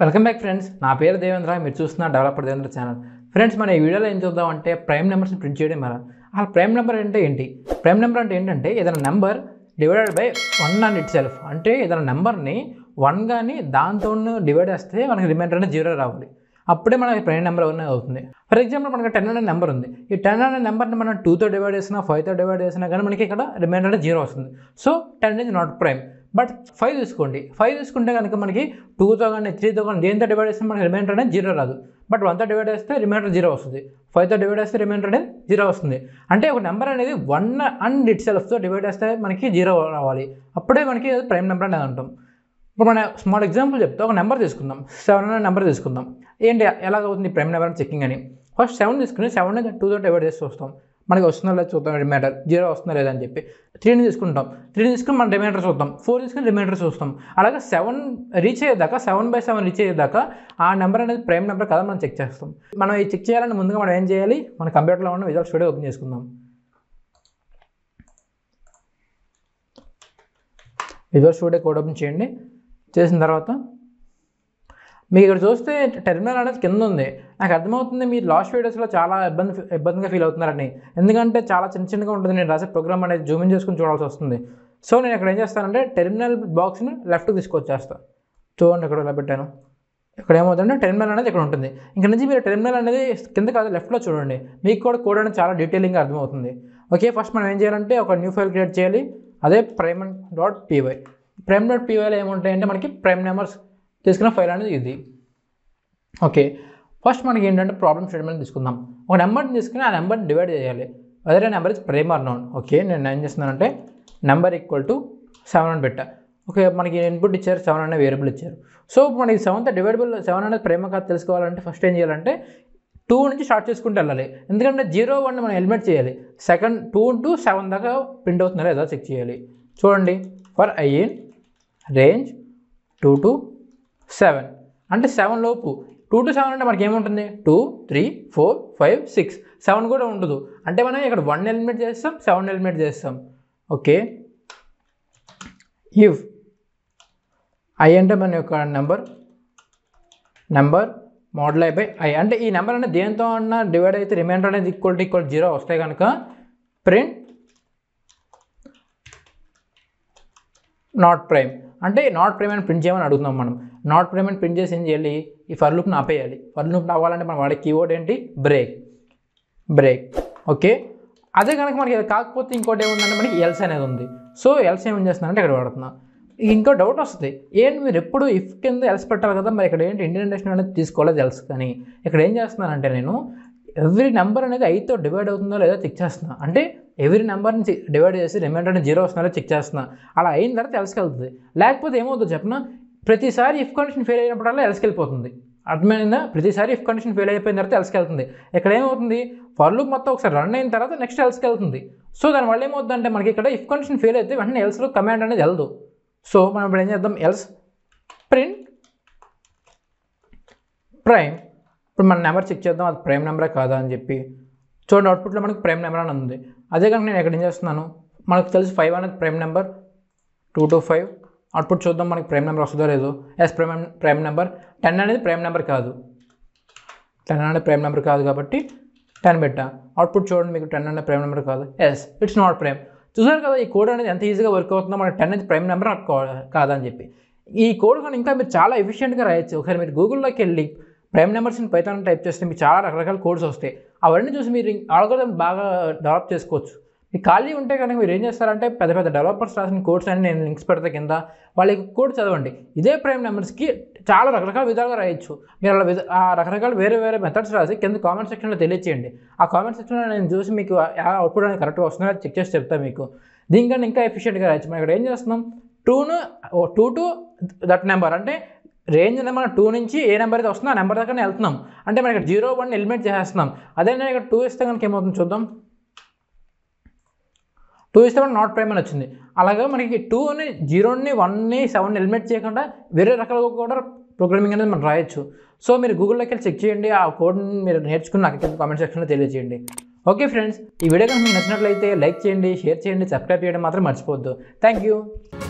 welcome back friends నా పేరు దేవేంద్ర మీరు చూస్తున్న డెవలపర్ దేవేంద్ర ఛానల్ ఫ్రెండ్స్ మన ఈ వీడియోలో ఏం చూద్దాం అంటే ప్రైమ్ నెంబర్స్ని ప్రింట్ చేయడం ఎలా ఆ ప్రైమ్ నెంబర్ అంటే ఏంటి ప్రైమ్ నెంబర్ అంటే ఏంటంటే ఏదైనా number divided by one and itself అంటే ఏదైనా నెంబర్ని వన్ కానీ దాంతో డివైడ్ చేస్తే మనకి రిమైండర్ అనేది జీరో రావాలి అప్పుడే మనకి ప్రైమ్ నెంబర్ అనేది అవుతుంది ఫర్ ఎగ్జాంపుల్ మనకి టెన్ అనే నెంబర్ ఉంది ఈ టెన్ అనే నెంబర్ని మనం టూతో డివైడ్ చేసినా ఫైవ్తో డివైడ్ చేసినా కానీ మనకి ఇక్కడ రిమైండర్ అనేది జీరో వస్తుంది so ten is not prime but five తీసుకోండి ఫైవ్ తీసుకుంటే కనుక మనకి టూతో కానీ త్రీతో కానీ దేంతో డివైడ్ చేస్తే మనకి రిమైండర్ అనేది జీరో రాదు బట్ వన్తో డివైడ్ చేస్తే రిమైండర్ జీరో వస్తుంది ఫైవ్తో డివైడ్ చేస్తే రిమైండర్ అనేది జీరో వస్తుంది అంటే ఒక నెంబర్ అనేది వన్ అండ్ ఇట్ సెల్ఫ్తో డివైడ్ చేస్తే మనకి జీరో రావాలి అప్పుడే మనకి ప్రైమ్ నెంబర్ అనేది అంటాం ఇప్పుడు మన స్మాల్ ఎగ్జాంపుల్ చెప్తే ఒక నెంబర్ తీసుకుందాం సెవెన్ అనే నెంబర్ తీసుకుందాం ఏంటి ఎలాగవుతుంది ప్రైమ్ నెంబర్ అని చెక్కింగ్ అని ఫస్ట్ సెవెన్ తీసుకుని సెవెన్ టూతో డివైడ్ చేసి చూస్తాం మనకి వస్తుందా లేదా చూద్దాం రిమైండర్ జీరో వస్తుందా లేదా అని చెప్పి త్రీని తీసుకుంటాం త్రీ తీసుకుని మనం రిమైండర్ చూద్దాం ఫోర్ తీసుకుని రిమైండర్ చూస్తాం అలాగే సెవెన్ రీచ్ అయ్యేదాకా సెవెన్ బై సెవెన్ రీచ్ అయ్యేదాకా ఆ నెంబర్ అనేది ప్రైమ్ నెంబర్ కదా మనం చెక్ చేస్తాం మనం ఈ చెక్ చేయాలని ముందుగా మనం ఏం చేయాలి మన కంప్యూటర్లో ఉన్న విజువల్ స్టూడియో ఓపెన్ చేసుకుందాం విజువల్ స్టూడియో కోడ్ ఓపెన్ చేయండి చేసిన తర్వాత మీకు ఇక్కడ చూస్తే టెర్మినల్ అనేది కింద ఉంది నాకు అర్థమవుతుంది మీరు లాస్ట్ వీడియోస్లో చాలా ఇబ్బంది ఇబ్బందిగా ఫీల్ అవుతున్నారని ఎందుకంటే చాలా చిన్న చిన్నగా ఉంటుంది నేను రాసే ప్రోగ్రామ్ అనేది జూమిన్ చేసుకుని చూడాల్సి వస్తుంది సో నేను ఇక్కడ ఏం చేస్తానంటే టెర్మినల్ బాక్స్ని లెఫ్ట్కి తీసుకొచ్చేస్తాను చూడండి ఇక్కడ ఇలా పెట్టాను ఇక్కడ ఏమవుతుందంటే టెర్మినల్ అనేది ఇక్కడ ఉంటుంది ఇక్కడ నుంచి మీరు టెర్మినల్ అనేది కింద కాదు లెఫ్ట్లో చూడండి మీకు కూడా కోడ్ అనేది చాలా డీటెయిలింగ్గా అర్థమవుతుంది ఓకే ఫస్ట్ మనం ఏం చేయాలంటే ఒక న్యూ ఫైల్ క్రియేట్ చేయాలి అదే prime dot PY prime dot పీవైలో ఏముంటాయంటే మనకి ప్రైమ్ నెంబర్స్ తీసుకున్న ఫైల్ అనేది ఇది ఓకే ఫస్ట్ మనకి ఏంటంటే ప్రాబ్లమ్ స్టేట్మెంట్ తీసుకుందాం ఒక నెంబర్ని తీసుకుని ఆ నెంబర్ని డివైడ్ చేయాలి అదే number is prime or non okay నేను ఏం చేస్తున్నానంటే నెంబర్ ఈక్వల్ టు సెవెన్ అని పెట్టా ఓకే మనకి ఇన్పుట్ ఇచ్చారు సెవెన్ అనే వేరియబుల్ ఇచ్చారు సో మనకి సెవెంత్ డివైడబుల్ సెవెన్ అనేది ప్రేమ కాదు తెలుసుకోవాలంటే ఫస్ట్ ఏం చేయాలంటే టూ నుంచి స్టార్ట్ చేసుకుంటూ వెళ్ళాలి ఎందుకంటే జీరో వన్ మనం ఎలిమినేట్ చేయాలి సెకండ్ టూ టు సెవెన్ దాకా ప్రింట్ అవుతుందా లేదా చెక్ చేయాలి చూడండి for i in range two to seven అంటే సెవెన్ లోపు టూ టు సెవెన్ అంటే మనకి ఏముంటుంది two three four five six seven కూడా ఉండదు అంటే మనం ఇక్కడ వన్ ఎలిమినేట్ చేస్తాం సెవెన్ ఎలిమినేట్ చేస్తాం ఓకే ఇఫ్ ఐ అంటే మన యొక్క number number model by i అంటే ఈ నెంబర్ అనేది దేంతో అన్న డివైడ్ అయితే రిమైండర్ అనేది ఈక్వల్ టు ఈక్వల్ జీరో వస్తాయి కనుక ప్రింట్ నాట్ ప్రైమ్ అంటే నాట్ ప్రైమ్ అని ప్రింట్ చేయమని అడుగుతున్నాం మనం నాట్ ప్రైమ్ అని ప్రింట్ చేసి ఏం చేయాలి ఈ ఫర్ లూప్ని ఆపేయాలి ఫర్ లూప్ని ఆపాలంటే మనం వాడే కీవర్డ్ ఏంటి బ్రేక్ బ్రేక్ ఓకే అదే కనుక మనకి ఇది కాకపోతే ఇంకోటి ఏముందంటే మనకి ఎల్స్ అనేది ఉంది సో ఎల్స్ ఏం చేస్తున్నానంటే ఇక్కడ వాడుతున్నా ఇంకో డౌట్ వస్తుంది ఏంటి మీరు ఎప్పుడు ఇఫ్ కింద ఎల్స్ పెట్టాలి కదా మరి ఇక్కడ ఏంటి ఇండియన్ నేషన్ అనేది తీసుకోలేదు ఎల్స్ కానీ ఇక్కడ ఏం చేస్తున్నానంటే నేను ఎవ్రీ నెంబర్ అనేది ఐతో డివైడ్ అవుతుందో లేదో చెక్ చేస్తున్నా అంటే ఎవ్రీ నెంబర్ని డివైడ్ చేసి రిమైండర్ జీరో వస్తుందో చెక్ చేస్తున్నా అలా అయిన తర్వాత ఎల్స్కి వెళ్తుంది లేకపోతే ఏమవుతుందో చెప్పిన ప్రతిసారి ఇఫ్ కండిషన్ ఫెయిల్ అయినప్పుడల్లా ఎల్స్కి వెళ్ళిపోతుంది అర్థమైందా ప్రతిసారి ఇఫ్ కండిషన్ ఫెయిల్ అయిపోయిన తర్వాత ఎల్స్కి వెళ్తుంది ఇక్కడ ఏమవుతుంది ఫర్ లూప్ మొత్తం ఒకసారి రన్ అయిన తర్వాత నెక్స్ట్ ఎల్స్కి వెళ్తుంది సో దానివల్ల ఏమవుతుందంటే మనకి ఇక్కడ ఇఫ్ కండిషన్ ఫెయిల్ అయితే వెంటనే ఎల్స్లో కమాండ్ అనేది వెళ్దు సో మనం ఇప్పుడు ఏం చేద్దాం ఎల్స్ ప్రింట్ ప్రైమ్ ఇప్పుడు మన నెంబర్ చెక్ చేద్దాం అది ప్రైమ్ నెంబరే కాదా అని చెప్పి చూడండి అవుట్పుట్లో మనకి ప్రైమ్ నెంబర్ అని ఉంది అదే కనుక నేను ఎక్కడ ఏం చేస్తున్నాను మనకు తెలుసు ఫైవ్ అనేది prime number two to five output చూద్దాం మనకి ప్రైమ్ నెంబర్ వస్తుందో లేదో yes prime prime number ten అనేది ప్రైమ్ నెంబర్ కాదు టెన్ అనేది ప్రైమ్ నెంబర్ కాదు కాబట్టి టెన్ పెట్టా అవుట్పుట్ చూడండి మీకు టెన్ అనేది ప్రైమ్ నెంబర్ కాదు ఎస్ ఇట్స్ నాట్ ప్రైమ్ చూసారు కదా ఈ కోడ్ అనేది ఎంత ఈజీగా వర్క్ అవుతుందో మనకి టెన్ అనేది ప్రైమ్ నెంబర్ కాదని చెప్పి ఈ కోడ్ కానీ ఇంకా మీరు చాలా ఎఫిషియెంట్గా రాయొచ్చు ఒకసారి మీరు గూగుల్లోకి వెళ్ళి ప్రైమ్ నెంబర్స్ని పైతాన్ టైప్ చేస్తే మీకు చాలా రకరకాల కోడ్స్ వస్తాయి అవన్నీ చూసి మీరు ఆల్గోరిథం బాగా డెవలప్ చేసుకోవచ్చు మీకు ఖాళీ ఉంటే కనుక మీరు ఏం చేస్తారంటే పెద్ద పెద్ద డెవలపర్స్ రాసిన కోడ్స్ అని నేను లింక్స్ పెడతా కింద వాళ్ళకి కోడ్ చదవండి ఇదే ప్రైమ్ నెంబర్స్కి చాలా రకరకాల విధాలుగా రాయొచ్చు మీరు అలా విధ ఆ రకరకాల వేరే వేరే మెథడ్స్ రాసి కింద కామెంట్ సెక్షన్లో తెలియచేయండి ఆ కామెంట్ సెక్షన్లో నేను చూసి మీకు అవుట్పుట్ అనేది కరెక్ట్గా వస్తుందో చెక్ చేసి చెప్తాను మీకు దీనికన్నా ఇంకా ఎఫిషియెంట్గా రాయొచ్చు మనం ఇక్కడ ఏం చేస్తున్నాం టూను టూ టు దట్ నెంబర్ అంటే రేంజ్ నెంబర్ టూ నుంచి ఏ నెంబర్ అయితే వస్తుందో ఆ నెంబర్ దగ్గర వెళ్తున్నాం అంటే మనం ఇక్కడ జీరో వన్ ఎలిమినేట్ చేసేస్తున్నాం అదే నేను ఇక్కడ టూ ఇస్తే కనుక ఏమవుతుంది చూద్దాం టూ ఇస్తే మనకి నాట్ ప్రైమ్ అని వచ్చింది అలాగే మనకి టూని జీరోని వన్ని సెవెన్ ఎలిమినేట్ చేయకుండా వేరే రకాలుగా కూడా ప్రోగ్రామింగ్ అనేది మనం రాయొచ్చు సో మీరు గూగుల్లోకి వెళ్ళి చెక్ చేయండి ఆ కోడ్ని మీరు నేర్చుకుని నాకు కింద కామెంట్ సెక్షన్లో తెలియజేయండి ఓకే ఫ్రెండ్స్ ఈ వీడియో కనుక మీకు నచ్చినట్లయితే లైక్ చేయండి షేర్ చేయండి సబ్స్క్రైబ్ చేయడం మాత్రం మర్చిపోవద్దు థ్యాంక్ యూ